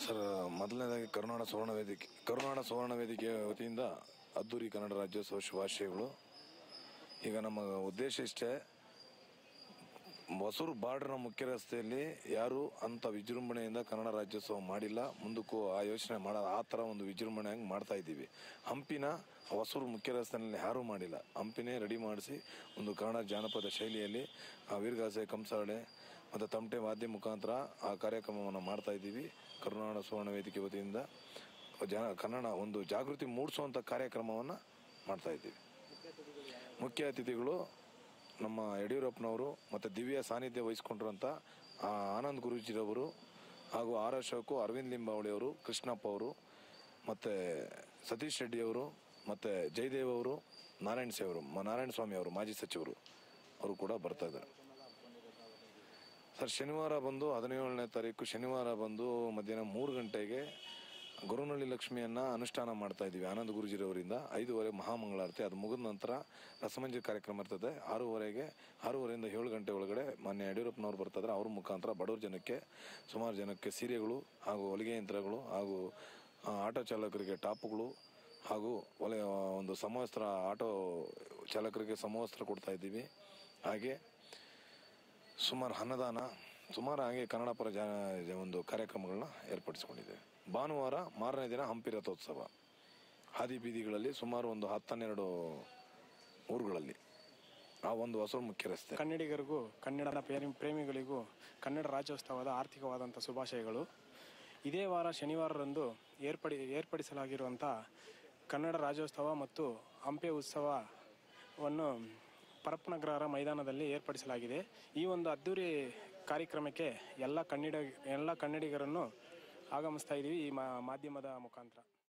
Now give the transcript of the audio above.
sir ಮೊದಲನೇದಾಗಿ ಕರುನಾಡ ಸುವರ್ಣ ವೇದಿಕೆ ಕರುನಾಡ ಸುವರ್ಣ ವೇದಿಕೆ ವತಿಯಿಂದ ಅದ್ದೂರಿ ಕನ್ನಡ ರಾಜ್ಯೋತ್ಸವ ಶುಭಾಶಯಗಳು ಈಗ ನಮ್ಮ ಉದ್ದೇಶ ಇಷ್ಟೇ ಹೊಸೂರು ಬಾರ್ಡರ್ನ ಮುಖ್ಯ ರಸ್ತೆಯಲ್ಲಿ ಯಾರು ಅಂತ ವಿಜೃಂಭಣೆಯಿಂದ ಕನ್ನಡ ರಾಜ್ಯೋತ್ಸವ ಮಾಡಿಲ್ಲ ಮುಂದಕ್ಕೂ ಆ ಯೋಚನೆ ಮಾಡ ಆ ಥರ ಒಂದು ವಿಜೃಂಭಣೆಯಾಗಿ ಮಾಡ್ತಾ ಇದ್ದೀವಿ ಹಂಪಿನ ಹೊಸೂರು ಮುಖ್ಯ ರಸ್ತೆಯಲ್ಲಿ ಯಾರೂ ಮಾಡಿಲ್ಲ ಹಂಪಿನೇ ರೆಡಿ ಮಾಡಿಸಿ ಒಂದು ಕನ್ನಡ ಜಾನಪದ ಶೈಲಿಯಲ್ಲಿ ಆ ವೀರಗಾಸೆ ಕಂಸಾಳೆ ಮತ್ತು ತಮಟೆ ವಾದ್ಯ ಮುಖಾಂತರ ಆ ಕಾರ್ಯಕ್ರಮವನ್ನು ಮಾಡ್ತಾ ಇದ್ದೀವಿ ಕರುನಾಡ ಸುವರ್ಣ ವೇದಿಕೆ ವತಿಯಿಂದ ಜನ ಕನ್ನಡ ಒಂದು ಜಾಗೃತಿ ಮೂಡಿಸುವಂಥ ಕಾರ್ಯಕ್ರಮವನ್ನು ಮಾಡ್ತಾ ಇದ್ದೀವಿ ಮುಖ್ಯ ಅತಿಥಿಗಳು ನಮ್ಮ ಯಡಿಯೂರಪ್ಪನವರು ಮತ್ತು ದಿವ್ಯ ಸಾನ್ನಿಧ್ಯ ವಹಿಸಿಕೊಂಡಿರುವಂಥ ಆ ಆನಂದ್ ಗುರೂಜಿರವರು ಹಾಗೂ ಆರ್ ಅಶೋಕು ಅರವಿಂದ್ ಲಿಂಬಾವಳಿ ಅವರು ಕೃಷ್ಣಪ್ಪ ಅವರು ಮತ್ತು ಸತೀಶ್ ರೆಡ್ಡಿ ಅವರು ಮತ್ತು ಜಯದೇವ್ ಅವರು ನಾರಾಯಣ ಸೇ ಅವರು ಮ- ನಾರಾಯಣ ಸ್ವಾಮಿ ಅವರು ಮಾಜಿ ಸಚಿವರು ಅವರು ಕೂಡ ಬರ್ತಾ ಇದ್ದಾರೆ ಸರ್ ಶನಿವಾರ ಬಂದು ಹದಿನೇಳನೇ ತಾರೀಕು ಶನಿವಾರ ಬಂದು ಮಧ್ಯಾಹ್ನ ಮೂರು ಗಂಟೆಗೆ ಗುರುನಳ್ಳಿ ಲಕ್ಷ್ಮಿಯನ್ನ ಅನುಷ್ಠಾನ ಮಾಡ್ತಾ ಇದ್ದೀವಿ ಆನಂದ ಗುರುಜಿರವರಿಂದ ಐದೂವರೆ ಮಹಾಮಂಗಳಾರತಿ ಅದು ಮುಗಿದ ನಂತರ ರಸಮಂಜರಿ ಕಾರ್ಯಕ್ರಮ ಇರ್ತದೆ ಆರೂವರೆಗೆ ಆರೂವರೆಯಿಂದ ಏಳು ಗಂಟೆ ಒಳಗಡೆ ಮಾನ್ಯ ಯಡಿಯೂರಪ್ಪನವ್ರು ಬರ್ತಾಯಿದ್ರೆ ಅವ್ರ ಮುಖಾಂತರ ಬಡವ್ರ ಜನಕ್ಕೆ ಸುಮಾರು ಜನಕ್ಕೆ ಸೀರೆಗಳು ಹಾಗೂ ಹೊಲಿಗೆ ಯಂತ್ರಗಳು ಹಾಗೂ ಆ, ಆಟೋ ಚಾಲಕರಿಗೆ ಟಾಪುಗಳು ಹಾಗೂ ಒಲೆ ಒಂದು ಸಮವಸ್ತ್ರ ಆಟೋ ಚಾಲಕರಿಗೆ ಸಮವಸ್ತ್ರ ಕೊಡ್ತಾ ಇದ್ದೀವಿ ಹಾಗೆ ಸುಮಾರು ಅನ್ನದಾನ ಸುಮಾರು ಹಾಗೆ ಕನ್ನಡ ಪರ ಜ ಜ- ಒಂದು ಕಾರ್ಯಕ್ರಮಗಳನ್ನ ಏರ್ಪಡಿಸಿಕೊಂಡಿದ್ದೇವೆ ಭಾನುವಾರ ಮಾರನೇ ದಿನ ಹಂಪಿ ರಥೋತ್ಸವ ಹಾದಿ ಬೀದಿಗಳಲ್ಲಿ ಸುಮಾರು ಒಂದು ಹತ್ತನ್ನೆರಡು ಊರುಗಳಲ್ಲಿ ಆ ಒಂದು ಹೊಸ ಮುಖ್ಯ ರಸ್ತೆ ಕನ್ನಡಿಗರಿಗೂ ಕನ್ನಡ ಪ್ರೇಮಿ ಪ್ರೇಮಿಗಳಿಗೂ ಕನ್ನಡ ರಾಜ್ಯೋತ್ಸವದ ಆರ್ಥಿಕವಾದಂಥ ಶುಭಾಶಯಗಳು ಇದೇ ವಾರ ಶನಿವಾರರಂದು ಏರ್ಪಡಿ ಏರ್ಪಡಿಸಲಾಗಿರುವಂಥ ಕನ್ನಡ ರಾಜ್ಯೋತ್ಸವ ಮತ್ತು ಹಂಪೆ ಉತ್ಸವವನ್ನು ಪರಪ್ಪನಗ್ರಹರ ಮೈದಾನದಲ್ಲಿ ಏರ್ಪಡಿಸಲಾಗಿದೆ ಈ ಒಂದು ಅದ್ದೂರಿ ಕಾರ್ಯಕ್ರಮಕ್ಕೆ ಎಲ್ಲ ಕನ್ನಡ ಎಲ್ಲ ಕನ್ನಡಿಗರನ್ನು ಆಗಮಿಸ್ತಾ ಇದ್ದೀವಿ ಈ ಮಾ- ಮಾಧ್ಯಮದ ಮುಖಾಂತರ